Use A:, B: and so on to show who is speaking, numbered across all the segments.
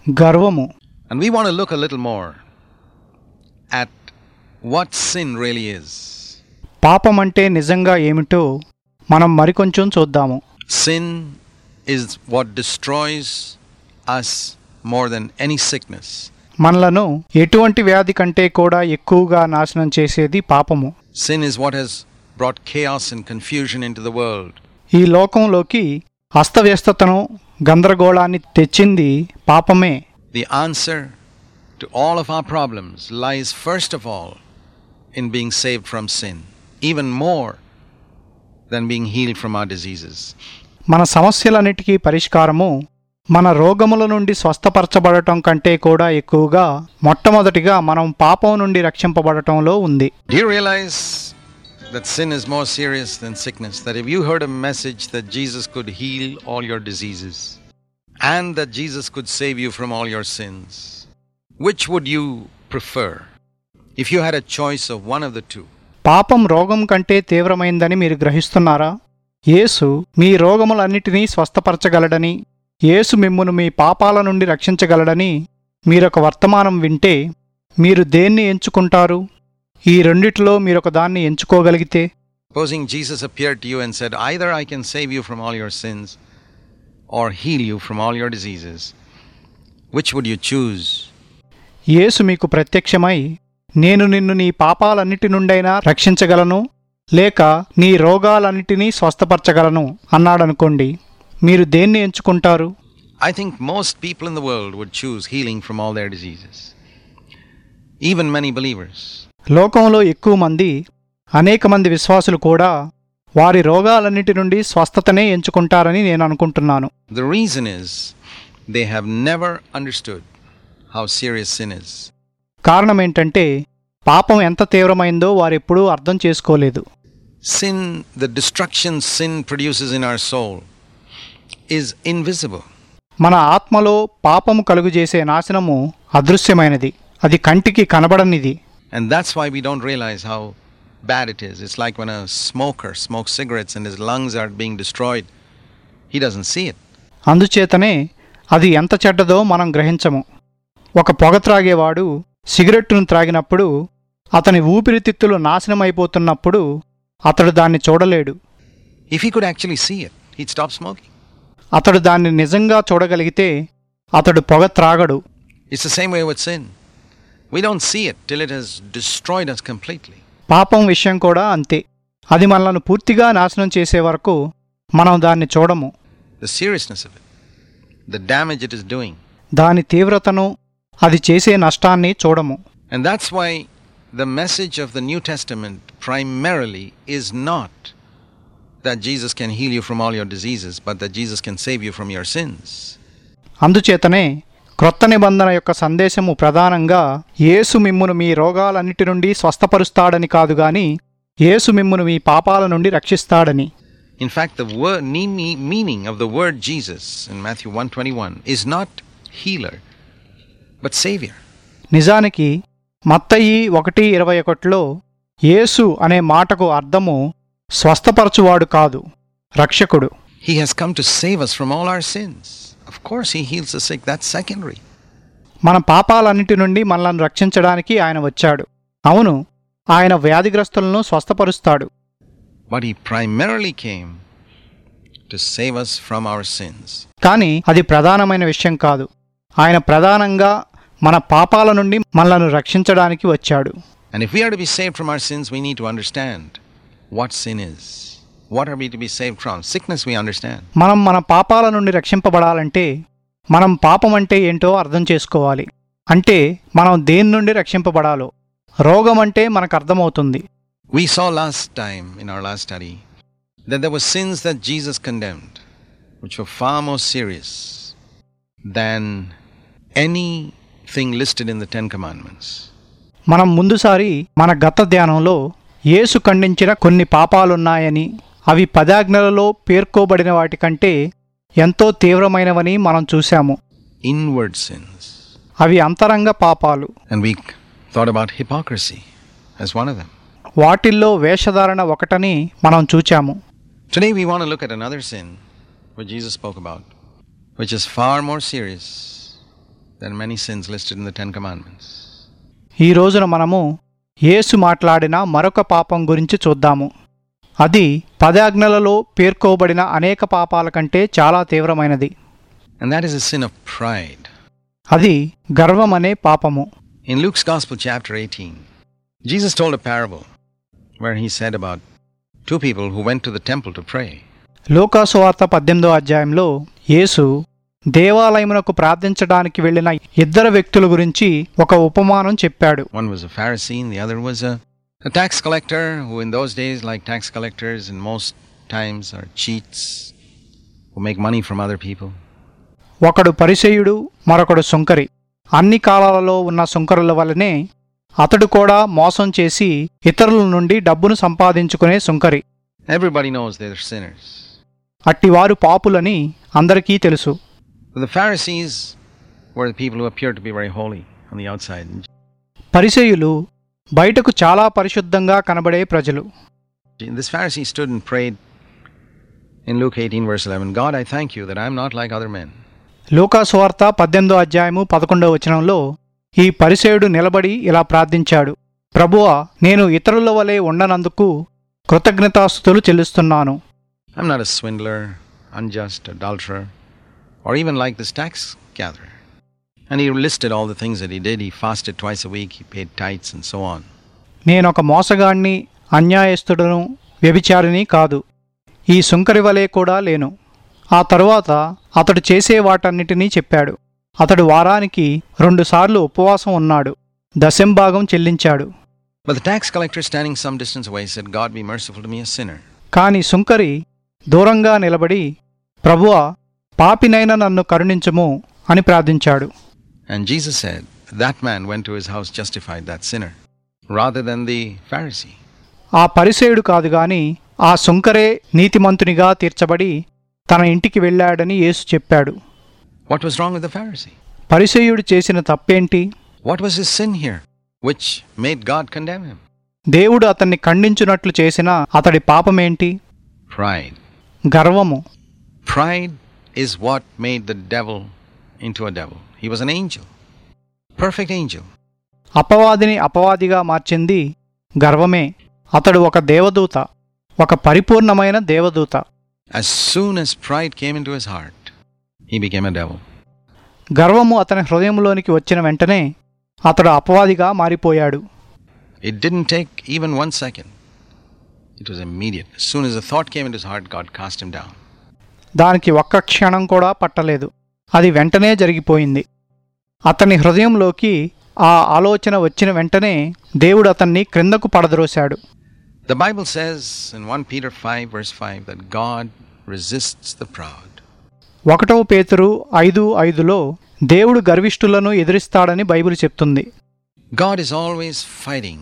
A: గర్వము
B: And we want to look a little more at what sin really is.
A: పాపం అంటే నిజంగా ఏమిటో మనం మరికొంచెం చూద్దాము
B: Sin is what destroys us more than any sickness.
A: మనలను ఎటువంటి వ్యాధి కంటే కూడా ఎక్కువగా నాశనం చేసేది పాపము
B: Sin is what has brought chaos and confusion into the world.
A: ఈ లోకంలోకి అస్తవ్యస్తతను గందరగోళాన్ని తెచ్చింది పాపమే
B: The answer to all of our problems lies first of all in being saved from sin, even more than being healed from our diseases.
A: మన సమస్యలన్నిటికీ పరిష్కారము మన రోగముల నుండి స్వస్థపరచబడటం కంటే కూడా ఎక్కువగా మొట్టమొదటిగా మనం పాపం నుండి రక్షింపబడటంలో ఉంది
B: Do you realize that sin is more serious than sickness? That if you heard a message that Jesus could heal all your diseases and that Jesus could save you from all your sins, which would you prefer if you had a choice of one of the two?
A: పాపం రోగం కంటే తీవ్రమైందని మీరు గ్రహిస్తున్నారా యేసు మీ రోగములన్నిటినీ స్వస్థపరచగలడని యేసు మిమ్మును మీ పాపాల నుండి రక్షించగలడని మీరొక వర్తమానం వింటే మీరు దేన్ని ఎంచుకుంటారు ఈ రెండిటిలో మీరొక దాన్ని ఎంచుకోగలిగితే
B: Supposing Jesus appeared to you and said, Either I can save you from all your sins or heal you from all your diseases, which would you choose?
A: యేసు మీకు ప్రత్యక్షమై నేను నిన్ను నీ పాపాలన్నిటి నుండైనా రక్షించగలను లేక నీ రోగాలన్నిటినీ స్వస్థపరచగలను అన్నాడనుకోండి మీరు దేన్ని ఎంచుకుంటారు
B: I think most people in the world would choose healing from all their diseases. Even many believers.
A: లోకంలో ఎక్కువ మంది అనేక మంది విశ్వాసులు కూడా వారి రోగాలన్నిటి నుండి స్వస్థతనే ఎంచుకుంటారని నేను అనుకుంటున్నాను
B: The reason is they have never understood how serious sin is.
A: కారణం ఏంటంటే పాపం ఎంత తీవ్రమైందో వారెప్పుడూ అర్థం చేసుకోలేదు
B: Sin, the destruction sin produces in our soul, is invisible.
A: మన ఆత్మలో పాపము కలుగుజేసే నాశనము అదృశ్యమైనది అది కంటికి కనబడనిది
B: And that's why we don't realize how bad it is. It's like when a smoker smokes cigarettes and his lungs are being destroyed, he doesn't see it.
A: అందుచేతనే అది ఎంత చెడ్డదో మనం గ్రహించము ఒక పొగ త్రాగేవాడు సిగరెట్టును త్రాగినప్పుడు అతని ఊపిరితిత్తులు నాశనమైపోతున్నప్పుడు అతడు దాన్ని చూడలేడు
B: If he could actually see it, he'd stop smoking.
A: అతడు దాన్ని నిజంగా చూడగలిగితే అతడు పొగ త్రాగడు
B: It's the same way with sin. We don't see it till it has destroyed us completely.
A: పాపం విషయం కూడా అంతే అది మనలను పూర్తిగా నాశనం చేసే వరకు మనం దాన్ని చూడము
B: The seriousness of it, the damage it is doing.
A: దాని తీవ్రతను అది చేసే నష్టాన్ని చూడము
B: And that's why the message of the New Testament primarily is not that Jesus can heal you from all your diseases, but that Jesus can save you from your sins.
A: అందుచేతనే క్రొత్త నిబంధన యొక్క సందేశము ప్రధానంగా యేసు మిమ్మును మీ రోగాలన్నిటి నుండి స్వస్థపరుస్తాడని కాదు గాని యేసు మిమ్మును మీ పాపాల నుండి రక్షిస్తాడని
B: In fact, the word, ne- me- meaning of the word Jesus in Matthew 121 is not healer, but savior.
A: నిజానికి మత్తయి ఒకటి ఇరవై ఒకటిలో యేసు అనే మాటకు అర్థము స్వస్థపరచువాడు కాదు రక్షకుడు
B: He has come to save us from all our sins. Of course, He heals the sick, that's secondary.
A: మన పాపాలన్నిటి నుండి మనల్ని రక్షించడానికి ఆయన వచ్చాడు అవును ఆయన వ్యాధిగ్రస్తులను స్వస్థపరుస్తాడు
B: But He primarily came to save us from our sins.
A: కానీ అది ప్రధానమైన విషయం కాదు ఆయన ప్రధానంగా మన పాపాల నుండి మనలను రక్షించడానికి వచ్చాడు
B: And if we are to be saved from our sins, we need to understand what sin is. What are we to be saved from? Sickness, we understand.
A: మనం మన పాపాల నుండి రక్షింపబడాలంటే మనం పాపం అంటే ఏంటో అర్థం చేసుకోవాలి అంటే మనం దేని నుండి రక్షింపబడాలో రోగం అంటే మనకు అర్థమవుతుంది
B: We saw last time in our last study that there were sins that Jesus condemned, which were far more serious than anything listed in the Ten Commandments.
A: మనం ముందుసారి మన గత ధ్యానంలో యేసు ఖండించిన కొన్ని పాపాలున్నాయని అవి పదాజ్ఞలలో పేర్కోబడిన వాటికంటే ఎంతో తీవ్రమైనవని మనం చూశాము
B: Inward sins.
A: అవి అంతరంగ పాపాలు
B: And we thought about hypocrisy as one of them.
A: వాటిల్లో వేషధారణ ఒకటని మనం చూచాము
B: Today we want to look at another sin which Jesus spoke about, which is far more serious There are many sins listed in the Ten Commandments.
A: ఈ రోజున మనము యేసు మాట్లాడిన మరొక పాపం గురించి చూద్దాము అది పదాజ్ఞలలో పేర్కోబడిన అనేక పాపాల కంటే చాలా తీవ్రమైనది
B: And that is a sin of pride.
A: అది గర్వమనే పాపము
B: In Luke's Gospel, chapter 18, Jesus told a parable where he said about two people who went to the temple to pray.
A: లోకాసువార్త పద్దెనిమిదో అధ్యాయంలో యేసు దేవాలయమునకు ప్రార్థించడానికి వెళ్ళిన ఇద్దరు వ్యక్తుల గురించి ఒక ఉపమానం చెప్పాడు
B: One was a Pharisee, and the other was a, a tax collector, who in those days, like tax collectors in most times, are cheats who make money from other people.
A: ఒకడు పరిసయుడు మరొకడు సుంకరి అన్ని కాలాలలో ఉన్న సుంకరుల వలనే అతడు కూడా మోసం చేసి ఇతరుల నుండి డబ్బును సంపాదించుకునే సుంకరి
B: Everybody knows they're sinners.
A: అట్టివారు పాపులని అందరికీ తెలుసు
B: But the Pharisees were the people who appeared to be very holy on the outside.
A: పరిసయులు బయటకు చాలా పరిశుద్ధంగా కనబడే ప్రజలు
B: And This Pharisee stood and prayed in Luke 18, verse 11 God, I thank you that I'm not like other men.
A: లూకాసువార్త పద్దెనిమిదో అధ్యాయము పదకొండో వచనంలో ఈ పరిసయుడు నిలబడి ఇలా ప్రార్థించాడు ప్రభువా నేను ఇతరుల వలె ఉండనందుకు కృతజ్ఞతాస్థుతులు చెల్లిస్తున్నాను
B: I'm not a swindler, unjust, adulterer, or even like this tax gatherer. And he listed all the things that he did. He fasted twice a week, he paid tithes, and so on.
A: నేనొక మోసగాణ్ణి అన్యాయస్తుడను వ్యభిచారిని కాదు ఈ సుంకరి వలె కూడా లేను ఆ తరువాత అతడు చేసే వాటన్నిటినీ చెప్పాడు అతడు వారానికి రెండుసార్లు ఉపవాసం ఉన్నాడు దశంభాగం చెల్లించాడు
B: But the tax collector, standing some distance away, said, God be merciful to me, a sinner.
A: కాని సుంకరి దూరంగా నిలబడి ప్రభువా పాపినైన నన్ను కరుణించుము అని ప్రార్థించాడు
B: And Jesus said, That man went to his house justified, that sinner, rather than the Pharisee.
A: ఆ పరిసేయుడు కాదు గాని ఆ సుంకరే నీతిమంతునిగా తీర్చబడి తన ఇంటికి వెళ్ళాడని యేసు చెప్పాడు
B: What was wrong with the Pharisee?
A: పరిసేయుడు చేసిన తప్పేంటి
B: What was his sin here, which made God condemn him?
A: దేవుడు అతన్ని ఖండించున్నట్లు చేసిన అతడి పాపమేంటి
B: Pride.
A: గర్వము
B: Pride is what made the devil into a devil. He was an angel, perfect angel.
A: అపవాదిని అపవాదిగా మార్చింది గర్వమే అతడు ఒక దేవదూత ఒక పరిపూర్ణమైన దేవదూత
B: As soon as pride came into his heart, he became a devil.
A: గర్వము అతని హృదయంలోనికి వచ్చిన వెంటనే అతడు అపవాదిగా మారిపోయాడు
B: It didn't take even one second. It was immediate. As soon as the thought came into his heart, God cast him down.
A: దానికి ఒక్క క్షణం కూడా పట్టలేదు అది వెంటనే జరిగిపోయింది అతని హృదయంలోకి ఆ ఆలోచన వచ్చిన వెంటనే దేవుడు అతన్ని క్రిందకు పడద్రోశాడు
B: The Bible says in 1 Peter 5, verse 5, that God resists the proud.
A: ఒకటవ పేతురు ఐదు ఐదులో దేవుడు గర్విష్ఠులను ఎదిరిస్తాడని బైబిల్ చెప్తుంది
B: God is always fighting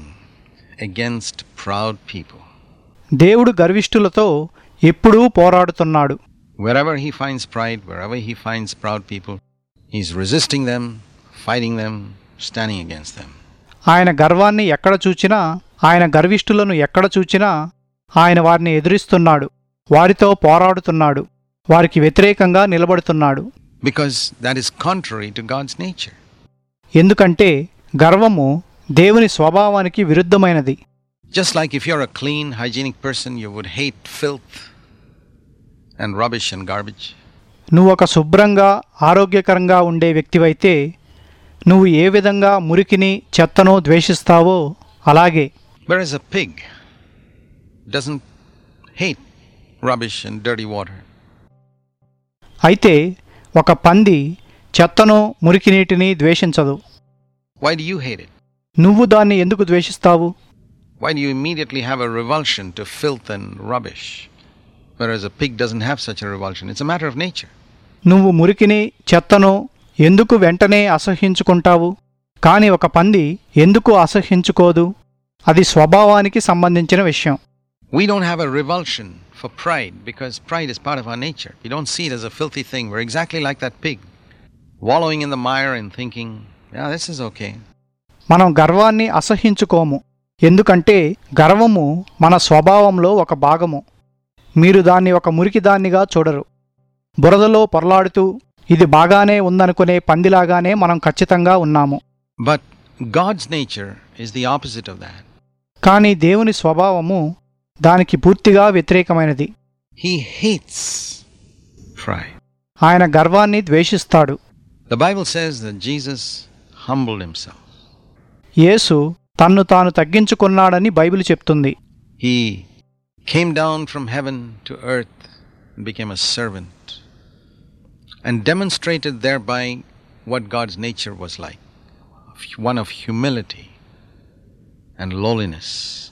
B: against proud people.
A: దేవుడు గర్విష్ఠులతో ఎప్పుడూ పోరాడుతున్నాడు
B: Wherever he finds pride, wherever he finds proud people, he's resisting them, fighting them, standing against them.
A: ఆయన గర్వాన్ని ఎక్కడ చూచినా ఆయన గర్విష్ఠులను ఎక్కడ చూచినా ఆయన వారిని ఎదిరిస్తున్నాడు వారితో పోరాడుతున్నాడు వారికి వ్యతిరేకంగా నిలబడుతున్నాడు
B: Because that is contrary to God's nature.
A: ఎందుకంటే గర్వము దేవుని స్వభావానికి విరుద్ధమైనది
B: Just like if you're a clean, hygienic person, you would hate filth and rubbish and garbage.
A: నువ్వు ఒక శుభ్రంగా ఆరోగ్యకరంగా ఉండే వ్యక్తివైతే నువ్వు ఏ విధంగా మురికిని చెత్తను ద్వేషిస్తావో అలాగే
B: Whereas a pig doesn't hate rubbish and dirty water.
A: అయితే ఒక పంది చెత్తను మురికినీటిని ద్వేషించదు
B: Why do you hate it?
A: నువ్వు దాన్ని ఎందుకు ద్వేషిస్తావు
B: Why do you immediately have a revulsion to filth and rubbish? Whereas a pig doesn't have such a revulsion. It's a matter of nature.
A: నువ్వు మురికిని చెత్తను ఎందుకు వెంటనే అసహ్యించుకుంటావు కాని ఒక పంది ఎందుకు అసహ్యించుకోదు అది స్వభావానికి సంబంధించిన విషయం
B: We don't have a revulsion for pride because pride is part of our nature. We don't see it as a filthy thing. We're exactly like that pig, wallowing in the mire and thinking, yeah, this is okay.
A: మనం గర్వాన్ని అసహ్యించుకోము ఎందుకంటే గర్వము మన స్వభావంలో ఒక భాగము మీరు దాన్ని ఒక మురికిదాన్నిగా చూడరు బురదలో పొరలాడుతూ ఇది బాగానే ఉందనుకునే పందిలాగానే మనం ఖచ్చితంగా ఉన్నాము
B: But God's nature is the opposite of that.
A: కానీ దేవుని స్వభావము దానికి పూర్తిగా వ్యతిరేకమైనది
B: He hates pride.
A: ఆయన గర్వాన్ని ద్వేషిస్తాడు
B: The Bible says that Jesus humbled himself.
A: యేసు తన్ను తాను తగ్గించుకున్నాడని బైబిల్ చెప్తుంది
B: He came down from heaven to earth and became a servant and demonstrated thereby what God's nature was like one of humility and lowliness.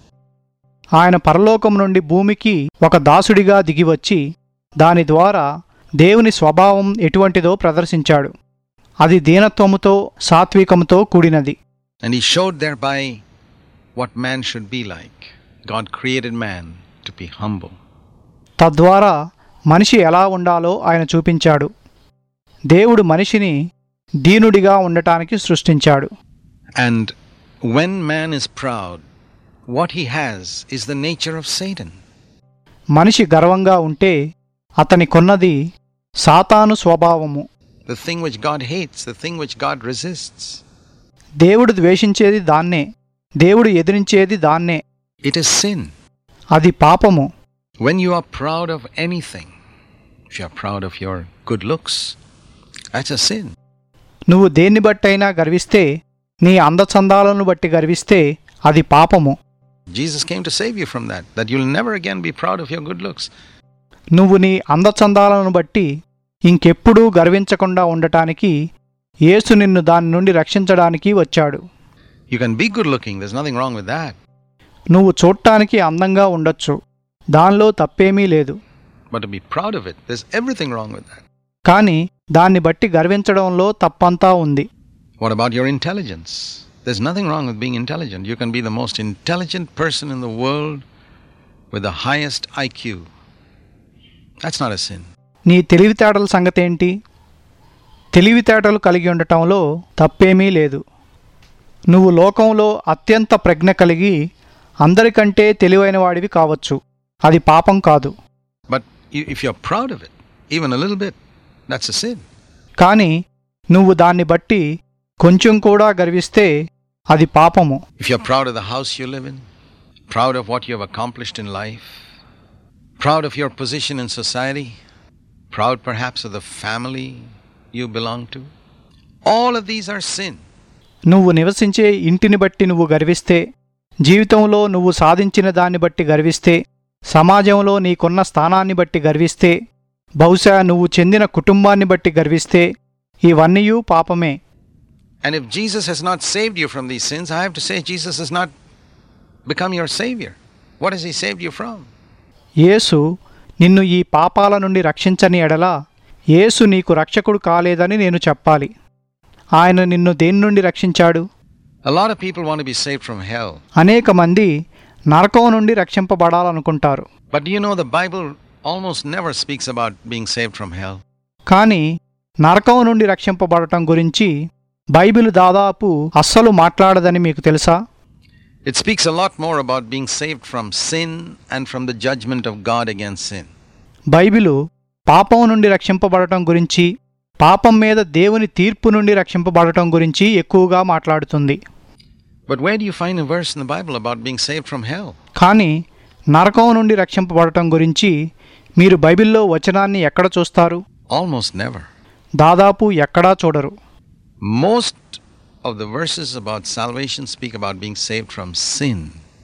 A: ఆయన పరలోకం నుండి భూమికి ఒక దాసుడిగా దిగివచ్చి దాని ద్వారా దేవుని స్వభావం ఎటువంటిదో ప్రదర్శించాడు అది దీనత్వముతో సాత్వికముతో కూడినది
B: And he showed thereby what man should be like. God created man to be humble.
A: తద్వారా మనిషి ఎలా ఉండాలో ఆయన చూపించాడు దేవుడు మనిషిని దీనుడిగా ఉండటానికి సృష్టించాడు
B: And when man is proud, what he has is the nature of Satan.
A: మనిషి గర్వంగా ఉంటే అతని కొన్నది సాతాను స్వభావము
B: The thing which God hates, the thing which God resists.
A: దేవుడు ద్వేషించేది దాన్నే దేవుడు ఎదిరించేది దాన్నే
B: It is sin.
A: అది పాపము
B: When you are proud of anything, if you are proud of your good looks, that's a sin.
A: నువ్వు దేన్ని బట్టైనా గర్విస్తే నీ అందచందాలను బట్టి గర్విస్తే అది పాపము
B: Jesus came to save you from that, that you'll never again be proud of your good looks.
A: నువ్వు నీ అందచందాలను బట్టి ఇంకెప్పుడూ గర్వించకుండా ఉండటానికి యేసు నిన్ను దాని నుండి రక్షించడానికి వచ్చాడు
B: You can be good looking, there's nothing wrong with that.
A: నువ్వు చూడటానికి అందంగా ఉండొచ్చు దానిలో తప్పేమీ లేదు
B: But to be proud of it, there's everything wrong with that.
A: కానీ దాన్ని బట్టి గర్వించడంలో తప్పంతా ఉంది
B: What about your intelligence? There's nothing wrong with being intelligent. You can be the most intelligent person in the world with the highest IQ. That's not a sin.
A: నీ తెలివితేటల సంగతేంటి తెలివితేటలు కలిగి ఉండటంలో తప్పేమీ లేదు నువ్వు లోకంలో అత్యంత ప్రజ్ఞ కలిగి అందరికంటే తెలివైన వాడివి కావచ్చు అది పాపం కాదు
B: But i- if you're proud of it, even a little bit, that's a sin.
A: కానీ నువ్వు దాన్ని బట్టి కొంచెం కూడా గర్విస్తే అది పాపము
B: If you're proud of the house you live in, proud of what you have accomplished in life, proud of your position in society, proud perhaps of the family you belong to, all of these are sin.
A: నువ్వు నివసించే ఇంటిని బట్టి నువ్వు గర్విస్తే జీవితంలో నువ్వు సాధించిన దాన్ని బట్టి గర్విస్తే సమాజంలో నీకున్న స్థానాన్ని బట్టి గర్విస్తే బహుశా నువ్వు చెందిన కుటుంబాన్ని బట్టి గర్విస్తే ఇవన్నీ పాపమే
B: And if Jesus has not saved you from these sins, I have to say Jesus has not become your Savior. What has He saved you from?
A: యేసు నిన్ను ఈ పాపాల నుండి రక్షించని ఎడల యేసు నీకు రక్షకుడు కాలేదని నేను చెప్పాలి ఆయన నిన్ను దేని నుండి రక్షించాడు
B: A lot of people want to be saved from hell.
A: అనేక మంది నరకం నుండి రక్షింపబడాలనుకుంటారు
B: But do you know the Bible almost never speaks about being saved from hell?
A: కానీ నరకం నుండి రక్షింపబడటం గురించి బైబిల్ దాదాపు అస్సలు మాట్లాడదని మీకు తెలుసా
B: It speaks a lot more about being saved from sin and from the judgment of God against sin.
A: Bible పాపం నుండి రక్షింపబడటం గురించి పాపం మీద దేవుని తీర్పు నుండి రక్షింపబడటం గురించి ఎక్కువగా మాట్లాడుతుంది
B: But where do you find a verse in the Bible about being saved from hell?
A: కానీ నరకం నుండి రక్షింపబడటం గురించి మీరు బైబిల్లో వచనాన్ని ఎక్కడ చూస్తారు
B: Almost never.
A: దాదాపు ఎక్కడా చూడరు
B: Most of the verses about salvation speak about being saved from sin.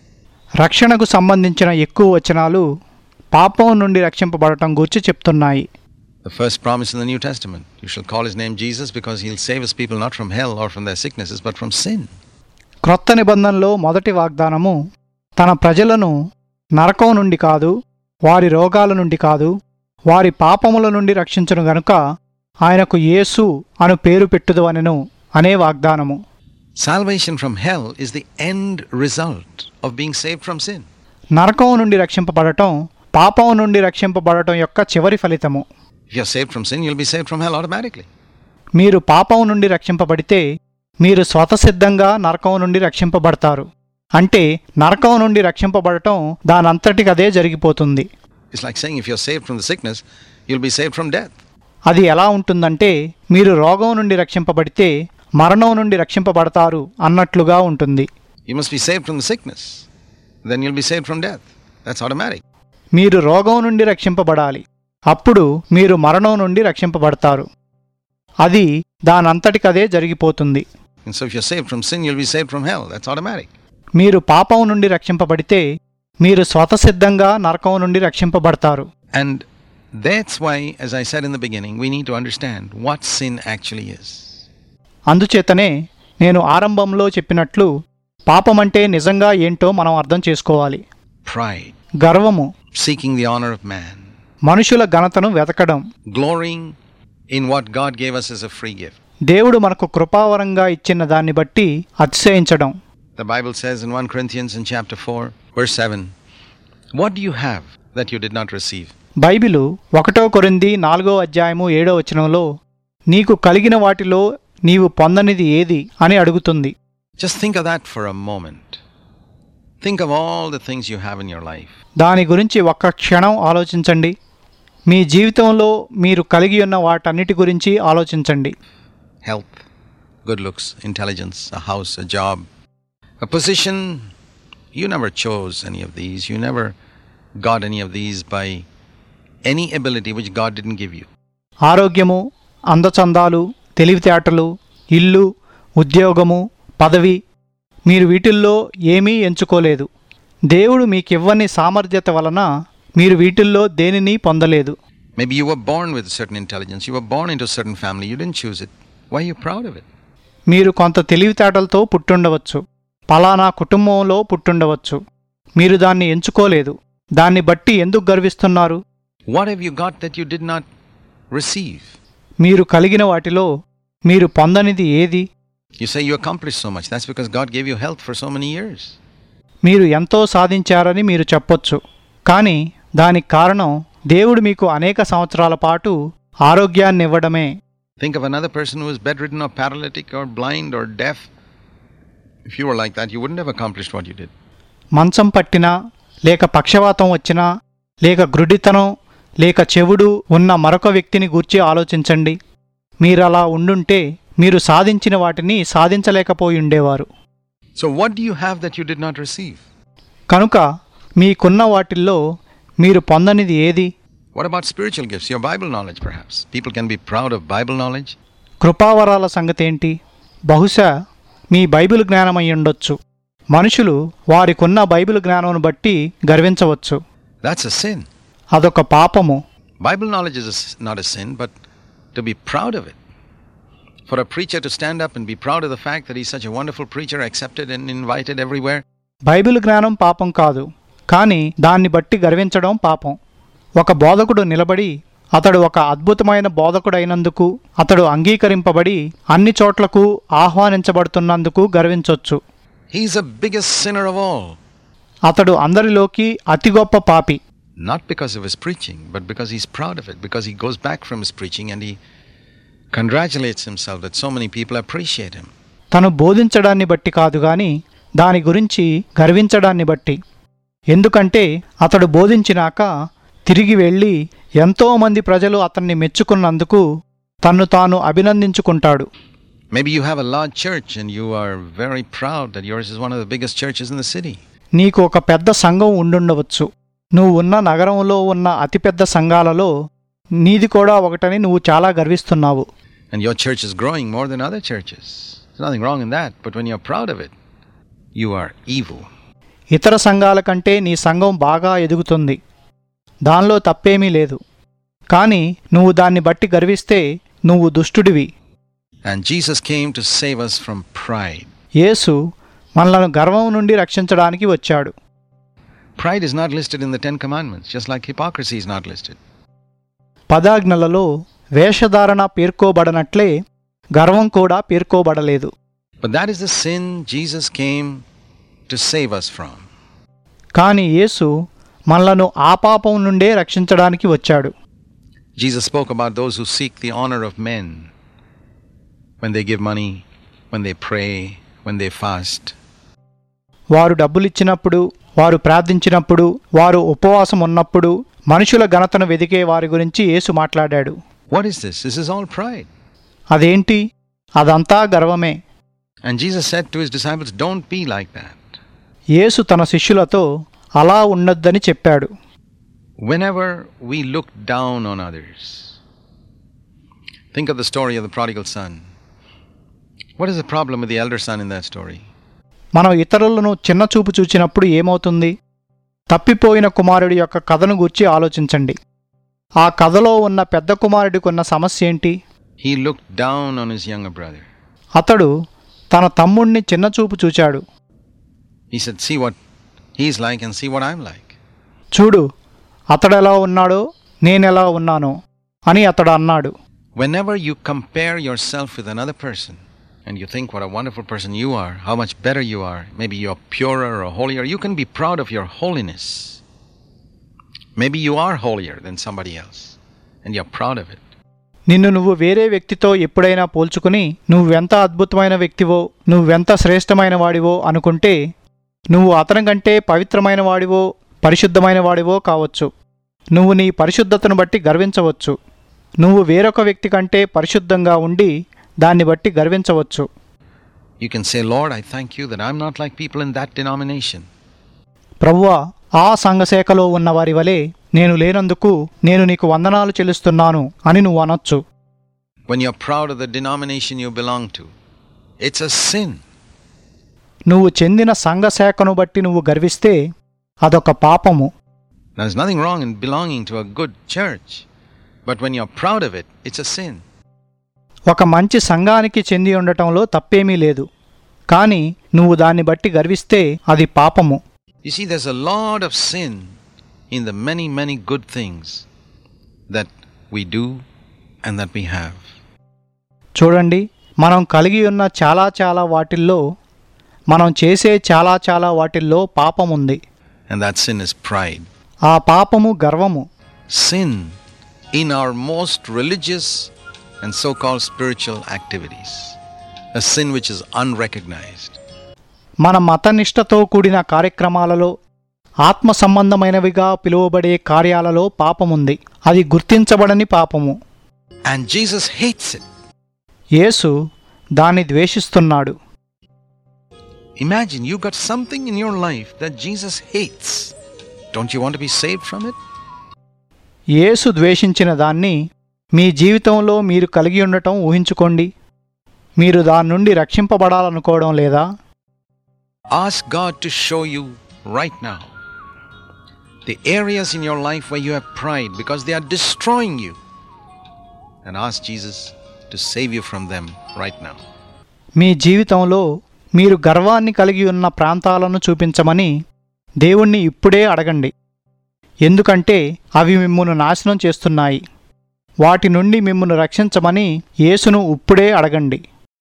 A: రక్షణకు సంబంధించిన ఎక్కువ వచనాలు పాపం నుండి రక్షింపబడటం గురించి చెప్తున్నాయి
B: The first promise in the New Testament you shall call his name Jesus because he'll save his people not from hell or from their sicknesses, but from sin.
A: క్రొత్త నిబంధనలో మొదటి వాగ్దానము తన ప్రజలను నరకం నుండి కాదు వారి రోగాల నుండి కాదు వారి పాపముల నుండి రక్షించును గనుక ఆయనకు యేసు అను పేరు పెట్టుదు అనెను అనే వాగ్దానము
B: Salvation from hell is the end result of being saved from sin.
A: నరకం నుండి రక్షింపబడటం పాపం నుండి రక్షింపబడటం యొక్క చివరి ఫలితము
B: If you're saved from sin, you'll be saved from hell automatically.
A: మీరు పాపం నుండి రక్షింపబడితే మీరు స్వతసిద్ధంగా నరకం నుండి రక్షింపబడతారు అంటే నరకం నుండి రక్షింపబడటం దానంతటికదే జరిగిపోతుంది
B: It's like saying if you're saved from the sickness, you'll be saved from death.
A: అది ఎలా ఉంటుందంటే మీరు రోగం నుండి రక్షింపబడితే మరణం నుండి రక్షింపబడతారు అన్నట్లుగా ఉంటుంది
B: You must be saved from the sickness. Then you'll be saved from death. That's automatic.
A: మీరు రోగం నుండి రక్షింపబడాలి అప్పుడు మీరు మరణం నుండి రక్షింపబడతారు అది దానంతటికదే జరిగిపోతుంది
B: And so if you're saved from sin, you'll be saved from hell. That's automatic.
A: మీరు పాపం నుండి రక్షింపబడితే మీరు స్వతసిద్ధంగా నరకం నుండి రక్షింపబడతారు
B: And that's why, as I said in the beginning, we need to understand what sin actually is.
A: అందుచేతనే నేను ఆరంభంలో చెప్పినట్లు పాపమంటే నిజంగా ఏంటో మనం అర్థం చేసుకోవాలి
B: Pride,
A: గర్వము
B: seeking the honor of man,
A: మనుషుల ఘనతను వెతకడం
B: glorying in what God gave us as a free gift.
A: దేవుడు మనకు కృపావరంగా ఇచ్చిన దాన్ని బట్టి అతిశయించడం
B: The Bible says in 1 Corinthians in chapter 4, verse 7, What do you have that you did not receive?
A: Bible ఒకటో కొరింది నాలుగో అధ్యాయము ఏడో వచనంలో నీకు కలిగిన వాటిలో నీవు పొందనిది ఏది అని అడుగుతుంది
B: Just think of that for a moment. Think of all the things you have in your life.
A: దాని గురించి ఒక్క క్షణం ఆలోచించండి మీ జీవితంలో మీరు కలిగి ఉన్న వాటన్నిటి గురించి ఆలోచించండి
B: health, good looks, intelligence, a house, a job, a position. You never chose any of these. You never got any of these by any ability which God didn't give you.
A: ఆరోగ్యము అందచందాలు తెలివితేటలు ఇల్లు ఉద్యోగము పదవి మీరు వీటిల్లో ఏమీ ఎంచుకోలేదు దేవుడు మీకివ్వని సామర్థ్యత వలన మీరు వీటిల్లో దేనిని పొందలేదు
B: Maybe you were born with a certain intelligence. You were born into a certain family. You didn't choose it. Why are you proud of it?
A: మీరు కొంత తెలివితేటలతో పుట్టుండవచ్చు పలానా కుటుంబంలో పుట్టుండవచ్చు మీరు దాన్ని ఎంచుకోలేదు దాన్ని బట్టి ఎందుకు గర్విస్తున్నారు
B: What have you got that you did not receive?
A: మీరు కలిగిన వాటిలో మీరు పొందనిది ఏది
B: You say you accomplished so much. That's because God gave you health for so many years.
A: మీరు ఎంతో సాధించారని మీరు చెప్పొచ్చు కానీ దానికి కారణం దేవుడు మీకు అనేక సంవత్సరాల పాటు ఆరోగ్యాన్ని ఇవ్వడమే
B: Think of another person who is bedridden or paralytic or blind or deaf. If you were like that, you wouldn't have accomplished what you did.
A: మంచం పట్టినా లేక పక్షవాతం వచ్చినా లేక గ్రుడితనం లేక చెవుడు ఉన్న మరొక వ్యక్తిని గూర్చి ఆలోచించండి మీరలా ఉండుంటే మీరు సాధించిన వాటిని సాధించలేకపోయి ఉండేవారు
B: So, what do you have that you did not receive?
A: కనుక మీకున్న వాటిల్లో మీరు పొందనిది ఏది
B: What about spiritual gifts? Your Bible knowledge, perhaps. People can be proud of Bible knowledge.
A: కృపావరాల సంగతేంటి బహుశా మీ బైబిల్ జ్ఞానమై ఉండొచ్చు మనుషులు వారికున్న బైబిల్ జ్ఞానం బట్టి గర్వించవచ్చు
B: That's a sin.
A: అదొక పాపము
B: Bible knowledge is a s not a sin, but to be proud of it. For a preacher to stand up and be proud of the fact that he's such a wonderful preacher, accepted and invited everywhere,
A: Bible జ్ఞానం పాపం కాదు కానీ దాన్ని బట్టి గర్వించడం పాపం ఒక బోధకుడు నిలబడి అతడు ఒక అద్భుతమైన బోధకుడైనందుకు అతడు అంగీకరింపబడి అన్ని చోట్లకు ఆహ్వానించబడుతున్నందుకు గర్వించొచ్చు
B: he's the biggest sinner of all.
A: అతడు అందరిలోకి అతి గొప్ప పాపి
B: Not because of his preaching, but because he's proud of it, because he goes back from his preaching and he congratulates himself that so many people appreciate him.
A: తను బోధించడాన్ని బట్టి కాదు గాని దాని గురించి గర్వించడాన్ని బట్టి ఎందుకంటే అతడు బోధించినాక తిరిగి వెళ్ళి ఎంతోమంది ప్రజలు అతన్ని మెచ్చుకున్నందుకు తన్ను తాను అభినందించుకుంటాడు
B: Maybe you have a large church and you are very proud that yours is one of the biggest churches in the city.
A: నీకు ఒక పెద్ద సంఘం ఉండుండవచ్చు నువ్వు ఉన్న నగరంలో ఉన్న అతిపెద్ద సంఘాలలో నీది కూడా ఒకటని నువ్వు చాలా గర్విస్తున్నావు
B: And your church is growing more than other churches. There's nothing wrong in that, but when you're proud of it, you are evil.
A: ఇతర సంఘాల కంటే నీ సంఘం బాగా ఎదుగుతుంది దానిలో తప్పేమీ లేదు కానీ నువ్వు దాన్ని బట్టి గర్విస్తే నువ్వు దుష్టుడివి
B: And Jesus came to save us from pride.
A: యేసు మనలను గర్వం నుండి రక్షించడానికి వచ్చాడు
B: Pride is not listed in the Ten Commandments, just like hypocrisy is not listed.
A: పదాజ్ఞలలో వేషధారణ పేర్కోబడనట్లే గర్వం కూడా పేర్కోబడలేదు
B: But that is the sin Jesus came to save us from.
A: కానీ యేసు మనలను ఆ పాపం నుండే రక్షించడానికి వచ్చాడు
B: Jesus spoke about those who seek the honor of men when they give money, when they pray, when they fast.
A: వారు డబ్బులిచ్చినప్పుడు వారు ప్రార్థించినప్పుడు వారు ఉపవాసం ఉన్నప్పుడు మనుషుల ఘనతను వెదికే వారి గురించి యేసు మాట్లాడాడు
B: What is this? This is all pride.
A: అదేంటి అదంతా గర్వమే
B: And Jesus said to his disciples, Don't be like that.
A: యేసు తన శిష్యులతో అలా ఉండొద్దని చెప్పాడు
B: Whenever we look down on others, think of the story of the prodigal son. What is the problem with the elder son in that story?
A: మనం ఇతరులను చిన్నచూపు చూచినప్పుడు ఏమవుతుంది తప్పిపోయిన కుమారుడి యొక్క కథను గూర్చి ఆలోచించండి ఆ కథలో ఉన్న పెద్ద కుమారుడికి ఉన్న సమస్య ఏంటి
B: He looked down on his younger brother.
A: అతడు తన తమ్ముణ్ణి చిన్నచూపు చూచాడు
B: He said, See what he's like and see what I'm like.
A: చూడు అతడెలా ఉన్నాడో నేనెలా ఉన్నానో అని అతడు అన్నాడు
B: Whenever you compare yourself with another person and you think what a wonderful person you are, how much better you are, maybe you're purer or holier, you can be proud of your holiness. Maybe you are holier than somebody else and you're proud of it.
A: నిన్ను నువ్వు వేరే వ్యక్తితో ఎప్పుడైనా పోల్చుకుని నువ్వెంత అద్భుతమైన వ్యక్తివో నువ్వెంత శ్రేష్టమైన వాడివో అనుకుంటే నువ్వు అతని కంటే పవిత్రమైన వాడివో పరిశుద్ధమైన వాడివో కావచ్చు నువ్వు నీ పరిశుద్ధతను బట్టి గర్వించవచ్చు నువ్వు వేరొక వ్యక్తి కంటే పరిశుద్ధంగా ఉండి దాన్ని బట్టి గర్వించవచ్చు
B: You can say, Lord, I thank you that I'm not like people in that denomination.
A: ప్రభువా ఆ సంఘశాఖలో ఉన్న వారి వలె నేను లేనందుకు నేను నీకు వందనాలు చెల్లిస్తున్నాను అని నువ్వు అనొచ్చు
B: When you're proud of the denomination you belong to, it's a sin.
A: నువ్వు చెందిన సంఘశాఖను బట్టి నువ్వు గర్విస్తే అదొక పాపము
B: Now, there's nothing wrong in belonging to a good church, but when you're proud of it, it's a sin.
A: ఒక మంచి సంఘానికి చెంది ఉండటంలో తప్పేమీ లేదు కానీ నువ్వు దాన్ని బట్టి గర్విస్తే అది పాపము
B: You see, there's a lot of sin in the many, many good things that we do and that we have.
A: చూడండి మనం కలిగి ఉన్న చాలా చాలా వాటిల్లో మనం చేసే చాలా చాలా వాటిల్లో పాపముంది
B: And that sin is pride.
A: ఆ పాపము గర్వము
B: Sin in our most religious and so called spiritual activities. A sin which is unrecognized.
A: మన మతనిష్టతో కూడిన కార్యక్రమాలలో ఆత్మ సంబంధమైనవిగా పిలువబడే కార్యాలలో పాపముంది అది గుర్తించబడని పాపము
B: And Jesus hates it.
A: యేసు దాన్ని ద్వేషిస్తున్నాడు
B: Imagine you got something in your life that Jesus hates. Don't you want to be saved from it?
A: యేసు ద్వేషించిన దాన్ని మీ జీవితంలో మీరు కలిగి ఉండటం ఊహించుకోండి మీరు దాని నుండి రక్షింపబడాలనుకోవడం లేదా
B: Ask God to show you right now the areas in your life where you have pride because they are destroying you. And ask Jesus to save you from them right now.
A: మీ జీవితంలో మీరు గర్వాన్ని కలిగి ఉన్న ప్రాంతాలను చూపించమని దేవుణ్ణి ఇప్పుడే అడగండి ఎందుకంటే అవి మిమ్మును నాశనం చేస్తున్నాయి వాటి నుండి మిమ్మును రక్షించమని యేసును ఇప్పుడే అడగండి